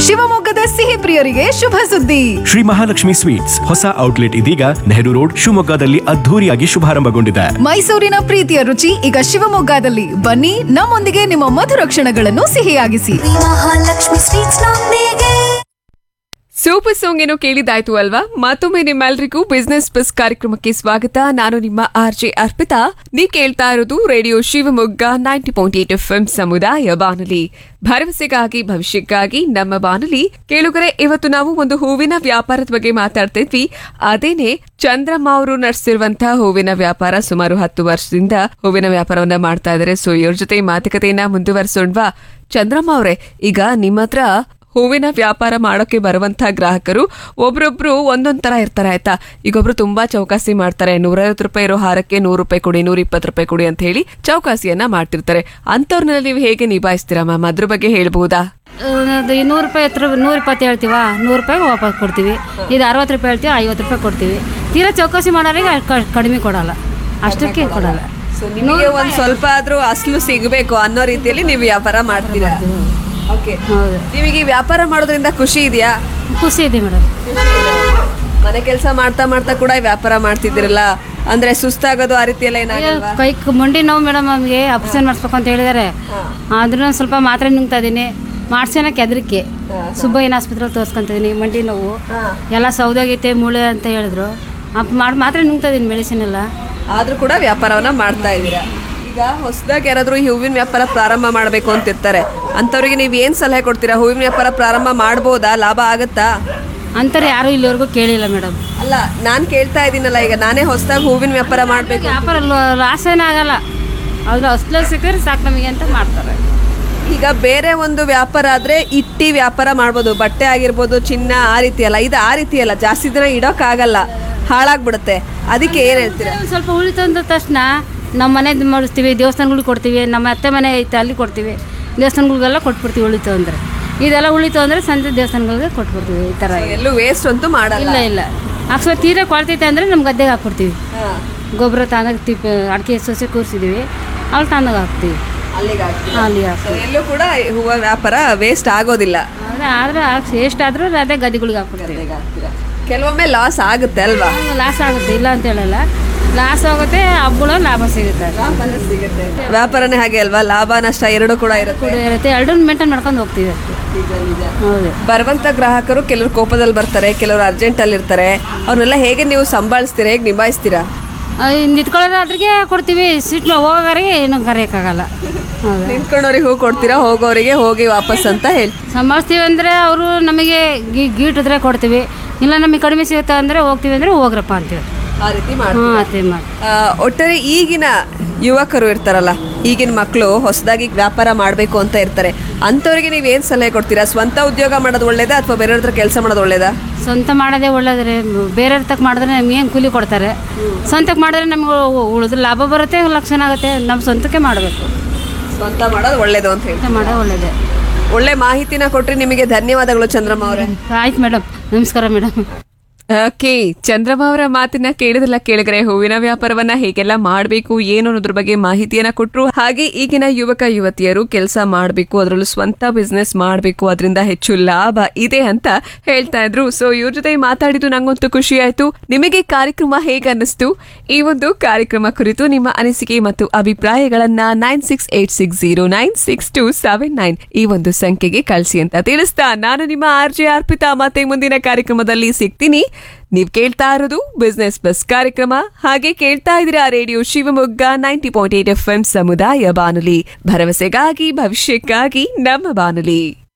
ಶಿವಮೊಗ್ಗದ ಸಿಹಿ ಪ್ರಿಯರಿಗೆ ಶುಭ ಸುದ್ದಿ ಶ್ರೀ ಮಹಾಲಕ್ಷ್ಮಿ ಸ್ವೀಟ್ಸ್ ಹೊಸ ಔಟ್ಲೆಟ್ ಇದೀಗ ನೆಹರು ರೋಡ್ ಶಿವಮೊಗ್ಗದಲ್ಲಿ ಅದ್ಧೂರಿಯಾಗಿ ಶುಭಾರಂಭಗೊಂಡಿದೆ ಮೈಸೂರಿನ ಪ್ರೀತಿಯ ರುಚಿ ಈಗ ಶಿವಮೊಗ್ಗದಲ್ಲಿ ಬನ್ನಿ ನಮ್ಮೊಂದಿಗೆ ನಿಮ್ಮ ಮಧುರ ಕ್ಷಣಗಳನ್ನು ಸಿಹಿಯಾಗಿಸಿ ಮಹಾಲಕ್ಷ್ಮಿ ಸ್ವೀಟ್ಸ್ ನೊಂದಿಗೆ ಸೂಪರ್ ಸಾಂಗ್ ಏನೋ ಕೇಳಿದಾಯ್ತು ಅಲ್ವಾ ಮತ್ತೊಮ್ಮೆ ನಿಮ್ಮೆಲ್ರಿಗೂ ಬಿಸ್ನೆಸ್ ಬಸ್ ಕಾರ್ಯಕ್ರಮಕ್ಕೆ ಸ್ವಾಗತ ನಾನು ನಿಮ್ಮ ಆರ್ ಜೆ ಅರ್ಪಿತಾ ನೀ ಕೇಳ್ತಾ ಇರೋದು radio Shivamogga ninety point eight F M ಸಮುದಾಯ ಬಾನುಲಿ ಭರವಸೆಗಾಗಿ ಭವಿಷ್ಯಕ್ಕಾಗಿ ನಮ್ಮ ಬಾನುಲಿ ಕೇಳುಗರೆ ಇವತ್ತು ನಾವು ಒಂದು ಹೂವಿನ ವ್ಯಾಪಾರದ ಬಗ್ಗೆ ಮಾತಾಡ್ತಾ ಇದ್ವಿ ಅದೇನೆ ಚಂದ್ರಮ್ಮ ಅವರು ನಡೆಸಿರುವಂತಹ ಹೂವಿನ ವ್ಯಾಪಾರ ಸುಮಾರು ಹತ್ತು ವರ್ಷದಿಂದ ಹೂವಿನ ವ್ಯಾಪಾರವನ್ನ ಮಾಡ್ತಾ ಇದ್ದಾರೆ ಸೊ ಇವ್ರ ಜೊತೆ ಈ ಮಾತುಕತೆಯನ್ನ ಮುಂದುವರಿಸೋಣ್ವಾ ಚಂದ್ರಮ್ಮ ಅವರೇ ಈಗ ನಿಮ್ಮ ಹತ್ರ ಹೂವಿನ ವ್ಯಾಪಾರ ಮಾಡೋಕೆ ಬರುವಂತ ಗ್ರಾಹಕರು ಒಬ್ರೊಬ್ರು ಒಂದೊಂದ್ ತರ ಇರ್ತಾರೆ ಆಯ್ತಾ ಈಗ ಒಬ್ರು ತುಂಬಾ ಚೌಕಾಸಿ ಮಾಡ್ತಾರೆ ನೂರೈವತ್ತು ರೂಪಾಯಿ ಇರೋ ಹಾರಕ್ಕೆ ನೂರು ರೂಪಾಯಿ ಕೊಡಿ ನೂರ ಇಪ್ಪತ್ತು ರೂಪಾಯಿ ಕೊಡಿ ಅಂತ ಹೇಳಿ ಚೌಕಾಸಿಯನ್ನ ಮಾಡ್ತಿರ್ತಾರೆ ಅಂತವ್ರನ್ನೆಲ್ಲ ನೀವು ಹೇಗೆ ನಿಭಾಯಿಸ್ತೀರಾ ಮ್ಯಾಮ್ ಅದ್ರ ಬಗ್ಗೆ ಹೇಳ್ಬಹುದಾ ಅದು ನೂರು ರೂಪಾಯಿ ಹತ್ರ ನೂರ ಇಪ್ಪತ್ತು ಹೇಳ್ತೀವ ನೂರು ರೂಪಾಯಿ ವಾಪಸ್ ಕೊಡ್ತೀವಿ ಇದು ಅರವತ್ತು ರೂಪಾಯಿ ಹೇಳ್ತೀವಿ ಐವತ್ತು ರೂಪಾಯಿ ಕೊಡ್ತೀವಿ ತೀರಾ ಚೌಕಾಸಿ ಮಾಡೋರಿಗೆ ಕ- ಕಡಿಮೆ ಕೊಡಲ್ಲ ಅಷ್ಟಕ್ಕೆ ಕೊಡಲ್ಲ ನಿಮಗೆ ಒಂದ್ ಸ್ವಲ್ಪ ಆದ್ರೂ ಅಸಲು ಸಿಗಬೇಕು ಅನ್ನೋ ರೀತಿಯಲ್ಲಿ ನೀವು ವ್ಯಾಪಾರ ಮಾಡ್ತೀರಾ ಓಕೆ ಹೌದು ನಿಮಗೆ ಈ ವ್ಯಾಪಾರ ಮಾಡೋದ್ರಿಂದ ಖುಷಿ ಇದೆಯಾ ಖುಷಿ ಇದೆ ಮೇಡಮ್ ಮನೆ ಕೆಲಸ ಮಾಡ್ತಾ ಮಾಡ್ತಾ ಕೂಡ ಈ ವ್ಯಾಪಾರ ಮಾಡ್ತಿದ್ದೀರಲ್ಲ ಅಂದ್ರೆ ಸುಸ್ತಾಗೋದು ಆ ರೀತಿ ಎಲ್ಲ ಏನಾಗಲ್ವಾ ಕೈ ಮಂಡಿ ನೋವು ಮೇಡಮ್ ನಮಗೆ ಆಪ್ರೇಷನ್ ಮಾಡಿಸ್ಬೇಕು ಅಂತ ಹೇಳಿದ್ದಾರೆ ಆದ್ರೂ ಸ್ವಲ್ಪ ಮಾತ್ರೆ ನುಂಗ್ತಾ ಇದ್ದೀನಿ ಮಾಡ್ಸೋಣಕ್ಕೆ ಹೆದರಿಕೆ ಸುಬ್ಬಯ್ಯನ ಆಸ್ಪತ್ರೆಯಲ್ಲಿ ತೋರಿಸ್ಕೊಂತ ಇದೀನಿ ಮಂಡಿ ನೋವು ಎಲ್ಲ ಸೌದೋಗೈತೆ ಮೂಳೆ ಅಂತ ಹೇಳಿದ್ರು ಅಪ್ ಮಾಡಿ ಮಾತ್ರೆ ನುಂಗ್ತಾ ಇದೀನಿ ಮೆಡಿಸಿನ್ ಎಲ್ಲ ಆದ್ರೂ ಕೂಡ ವ್ಯಾಪಾರವನ್ನ ಮಾಡ್ತಾ ಇದ್ದೀರಾ ಈಗ ಹೊಸದಾಗಿ ಯಾರಾದ್ರೂ ಈ ಹೂವಿನ ವ್ಯಾಪಾರ ಪ್ರಾರಂಭ ಮಾಡಬೇಕು ಅಂತ ಇರ್ತಾರೆ ಅಂಥವ್ರಿಗೆ ನೀವು ಏನ್ ಸಲಹೆ ಕೊಡ್ತೀರಾ ಹೂವಿನ ವ್ಯಾಪಾರ ಪ್ರಾರಂಭ ಮಾಡ್ಬೋದಾ ಲಾಭ ಆಗತ್ತಾ ಅಂತಾರೆ ಯಾರೂ ಇಲ್ಲಿವರೆಗೂ ಕೇಳಿಲ್ಲ ಮೇಡಮ್ ಅಲ್ಲ ನಾನ್ ಕೇಳ್ತಾ ಇದ್ದೀನಲ್ಲ ಈಗ ನಾನೇ ಹೊಸದಾಗಿ ಹೂವಿನ ವ್ಯಾಪಾರ ಮಾಡ್ಬೇಕು ವ್ಯಾಪಾರ ಲಾಸ್ ಏನಾಗಲ್ಲ ಅದ್ರ ಅಸ್ಲ ಸಿಕ್ಕರೆ ಸಾಕು ನಮಗೆ ಅಂತ ಮಾಡ್ತಾರೆ ಈಗ ಬೇರೆ ಒಂದು ವ್ಯಾಪಾರ ಆದ್ರೆ ಇಟ್ಟಿ ವ್ಯಾಪಾರ ಮಾಡ್ಬೋದು ಬಟ್ಟೆ ಆಗಿರ್ಬೋದು ಚಿನ್ನ ಆ ರೀತಿ ಅಲ್ಲ ಇದು ಆ ರೀತಿ ಅಲ್ಲ ಜಾಸ್ತಿ ದಿನ ಇಡೋಕ್ಕಾಗಲ್ಲ ಹಾಳಾಗ್ಬಿಡುತ್ತೆ ಅದಕ್ಕೆ ಏನ್ ಹೇಳ್ತೀರಾ ಒಂದ್ ಸ್ವಲ್ಪ ಉಳಿತು ಅಂದ ತಕ್ಷಣ ನಮ್ಮ ಮನೆದು ಮಾಡಿಸ್ತೀವಿ ದೇವಸ್ಥಾನಗಳಿಗೆ ಕೊಡ್ತೀವಿ ನಮ್ಮ ಅತ್ತೆ ಮನೆ ಐತೆ ಅಲ್ಲಿ ಕೊಡ್ತೀವಿ ದೇವಸ್ಥಾನಗಳಿಗೆಲ್ಲ ಕೊಟ್ಬಿಡ್ತೀವಿ ಉಳಿತು ಅಂದರೆ ಇದೆಲ್ಲ ಉಳಿತು ಅಂದರೆ ಸಂಜೆ ದೇವಸ್ಥಾನಗಳಿಗೆ ಕೊಟ್ಬಿಡ್ತೀವಿ ಈ ಥರ ಎಲ್ಲೂ ವೇಸ್ಟ್ ಅಂತೂ ಮಾಡಲ್ಲ ಇಲ್ಲ ಇಲ್ಲ ಅಕಸ್ಮಾತ್ ತೀರಾ ಕೊಳ್ತೈತೆ ಅಂದರೆ ನಮ್ಮ ಗದ್ದೆಗೆ ಹಾಕ್ಬಿಡ್ತೀವಿ ಗೊಬ್ಬರ ತಂದಾಗ ತಿಪ್ಪ ಅಡಿಕೆ ಸೊಸೆ ಕೂರಿಸಿದ್ದೀವಿ ಅಲ್ಲಿ ತಂದಾಗ ಹಾಕ್ತೀವಿ ಅಲ್ಲಿಗೆ ಹಾಕ್ತೀರಾ? ಅಲ್ಲಿ So, ಹಾಕ್ತೀವಿ ಎಲ್ಲೂ ಕೂಡ ಹೂವ ವ್ಯಾಪಾರ ವೇಸ್ಟ್ ಆಗೋದಿಲ್ಲ ಆದರೆ ಆದರೆ ಎಷ್ಟಾದರೂ ಅದೇ ಗದ್ದೆಗಳಿಗೆ ಹಾಕ್ಬಿಡ್ತೀವಿ ಕೆಲವೊಮ್ಮೆ ಲಾಸ್ ಆಗುತ್ತೆ ಅಲ್ವಾ ಲಾಸ್ ಆಗುತ್ತೆ ಇಲ್ಲ ಅಂತ ಹೇಳಲ್ಲ ಲಾಸ್ ಆಗುತ್ತೆ ಹಬ್ಬಗಳು ಲಾಭ ಸಿಗುತ್ತೆ ವ್ಯಾಪಾರನೇ ಹಾಗೆ ಅಲ್ವಾ ಲಾಭ ನಷ್ಟ ಎರಡು ಕೂಡ ಇರುತ್ತೆ ಕೂಡ ಇರುತ್ತೆ ಎರಡೂ ಮೇಂಟೈನ್ ಮಾಡ್ಕೊಂಡು ಹೋಗ್ತೀವಿ ಅಷ್ಟೇ ಹೌದು ಬರುವಂತ ಗ್ರಾಹಕರು ಕೆಲವರು ಕೋಪದಲ್ಲಿ ಬರ್ತಾರೆ ಕೆಲವರು ಅರ್ಜೆಂಟ್ ಅಲ್ಲಿ ಇರ್ತಾರೆ ಅವ್ರನ್ನೆಲ್ಲ ಹೇಗೆ ನೀವು ಸಂಭಾಳಿಸ್ತೀರಾ ಹೇಗೆ ನಿಭಾಯಿಸ್ತೀರಾ ನಿಂತ್ಕೊಳ್ಳೋದಾದ್ರಿಗೆ ಕೊಡ್ತೀವಿ ಸೀಟ್ ಹೋಗೋರಿಗೆ ಏನು ಕರೆಯೋಕ್ಕಾಗಲ್ಲ ಹೌದು ನಿಂತ್ಕೊಂಡವ್ರಿಗೆ ಹೂ ಕೊಡ್ತೀರಾ ಹೋಗೋರಿಗೆ ಹೋಗಿ ವಾಪಸ್ ಅಂತ ಹೇಳಿ ಸಂಭಾಳಿಸ್ತೀವಿ ಅಂದರೆ ಅವರು ನಮಗೆ ಗಿ ಗೀಟಿದ್ರೆ ಕೊಡ್ತೀವಿ ಇಲ್ಲ ನಮಗೆ ಕಡಿಮೆ ಸಿಗುತ್ತೆ ಅಂದರೆ ಹೋಗ್ತೀವಿ ಅಂದರೆ ಹೋಗ್ರಪ್ಪ ಅಂತೀವಿ ಆ ರೀತಿ ಹ್ಞೂ ಮಾಡಿ ಅದೇ ಮಾಡಿ ಒಟ್ಟಾರೆ ಈಗಿನ ಯುವಕರು ಇರ್ತಾರಲ್ಲ ಈಗಿನ ಮಕ್ಕಳು ಹೊಸದಾಗಿ ವ್ಯಾಪಾರ ಮಾಡಬೇಕು ಅಂತ ಇರ್ತಾರೆ ಅಂಥವ್ರಿಗೆ ನೀವು ಏನು ಸಲಹೆ ಕೊಡ್ತೀರಾ ಸ್ವಂತ ಉದ್ಯೋಗ ಮಾಡೋದು ಒಳ್ಳೇದಾ ಅಥವಾ ಬೇರೆ ಹತ್ರ ಕೆಲಸ ಮಾಡೋದು ಒಳ್ಳೇದಾ ಸ್ವಂತ ಮಾಡೋದೇ ಒಳ್ಳೇದ್ರೆ ಬೇರೆ ತಕ್ಕ ಮಾಡಿದ್ರೆ ನಮ್ಗೆ ಏನು ಕೂಲಿ ಕೊಡ್ತಾರೆ ಸ್ವಂತಕ್ಕೆ ಮಾಡಿದ್ರೆ ನಮ್ಗೆ ಉಳಿದ್ರೆ ಲಾಭ ಬರುತ್ತೆ ಲಕ್ಷಣ ಆಗುತ್ತೆ ನಮ್ಮ ಸ್ವಂತಕ್ಕೆ ಮಾಡಬೇಕು ಸ್ವಂತ ಮಾಡೋದು ಒಳ್ಳೇದು ಅಂತ ಹೇಳಿ ಸ್ವಂತ ಮಾಡೋದು ಒಳ್ಳೇದೇ ಒಳ್ಳೆ ಮಾಹಿತಿನ ಕೊಟ್ರೆ ನಿಮಗೆ ಧನ್ಯವಾದಗಳು ಚಂದ್ರಮ್ಮ ಅವರೇ ಆಯ್ತು ಮೇಡಮ್ ನಮಸ್ಕಾರ ಮೇಡಮ್ ಓಕೆ ಚಂದ್ರಮ್ಮ ಅವರ ಮಾತನ್ನ ಕೇಳಿದ್ರಲ್ಲ ಕೇಳಿದ್ರೆ ಹೂವಿನ ವ್ಯಾಪಾರವನ್ನ ಹೇಗೆಲ್ಲ ಮಾಡಬೇಕು ಏನು ಅನ್ನೋದ್ರ ಬಗ್ಗೆ ಮಾಹಿತಿಯನ್ನ ಕೊಟ್ರು ಹಾಗೆ ಈಗಿನ ಯುವಕ ಯುವತಿಯರು ಕೆಲಸ ಮಾಡಬೇಕು ಅದರಲ್ಲೂ ಸ್ವಂತ ಬಿಸ್ನೆಸ್ ಮಾಡಬೇಕು ಅದರಿಂದ ಹೆಚ್ಚು ಲಾಭ ಇದೆ ಅಂತ ಹೇಳ್ತಾ ಇದ್ರು ಸೊ ಇವ್ರ ಜೊತೆ ಮಾತಾಡಿದ್ದು ನಂಗಂತೂ ಖುಷಿ ಆಯ್ತು ನಿಮಗೆ ಕಾರ್ಯಕ್ರಮ ಹೇಗೆ ಅನ್ನಿಸ್ತು ಈ ಒಂದು ಕಾರ್ಯಕ್ರಮ ಕುರಿತು ನಿಮ್ಮ ಅನಿಸಿಕೆ ಮತ್ತು ಅಭಿಪ್ರಾಯಗಳನ್ನ nine six eight six zero nine six two seven nine ಈ ಒಂದು ಸಂಖ್ಯೆಗೆ ಕಳಿಸಿ ಅಂತ ತಿಳಿಸ್ತಾ ನಾನು ನಿಮ್ಮ ಆರ್ ಜೆ ಅರ್ಪಿತಾ ಮತ್ತೆ ಮುಂದಿನ ಕಾರ್ಯಕ್ರಮದಲ್ಲಿ ಸಿಗ್ತೀನಿ ನೀವ್ ಕೇಳ್ತಾ ಇರೋದು ಬಿಸ್ನೆಸ್ ಬಸ್ ಕಾರ್ಯಕ್ರಮ ಹಾಗೆ ಕೇಳ್ತಾ ಇದ್ದೀರಾ radio Shivamogga ninety point eight F M ಸಮುದಾಯ ಬಾನುಲಿ ಭರವಸೆಗಾಗಿ ಭವಿಷ್ಯಕ್ಕಾಗಿ ನಮ್ಮ ಬಾನುಲಿ